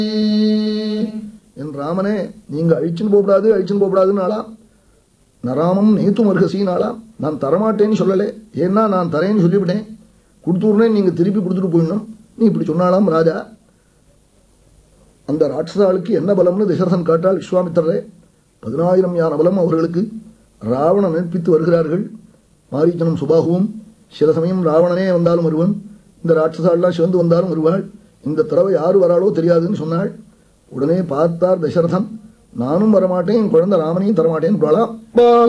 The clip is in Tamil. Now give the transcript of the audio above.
என் ராமனே நீங்க அழிச்சுன்னு போகக்கூடாது அழிச்சுன்னு போகக்கூடாதுன்னு ஆளாம் நராமம் நேத்தும் அருகசின்னு ஆளாம் நான் தரமாட்டேன்னு சொல்லலை ஏன்னா நான் தரேன்னு சொல்லிவிட்டேன் கொடுத்துடுறே நீங்க திருப்பி கொடுத்துட்டு போயிடணும் நீ இப்படி சொன்னாலாம் ராஜா அந்த ராட்சசாளுக்கு என்ன பலம்னு தசரதன் காட்டால் விஸ்வாமித்திரரே பதினாயிரம் யான பலம் அவர்களுக்கு ராவணன் நிற்பித்து வருகிறார்கள் மாரீச்சனும் சுபாகுவும் சில சமயம் ராவணனே வந்தாலும் வருவன் இந்த ராட்சசாலாம் சிவந்து வந்தாலும் வருவாள் இந்த தடவை யாரு வராளோ தெரியாதுன்னு சொன்னாள் உடனே பார்த்தார் தசரதன் நானும் வரமாட்டேன் என் குழந்தை ராமனையும் தரமாட்டேன்னு பாலா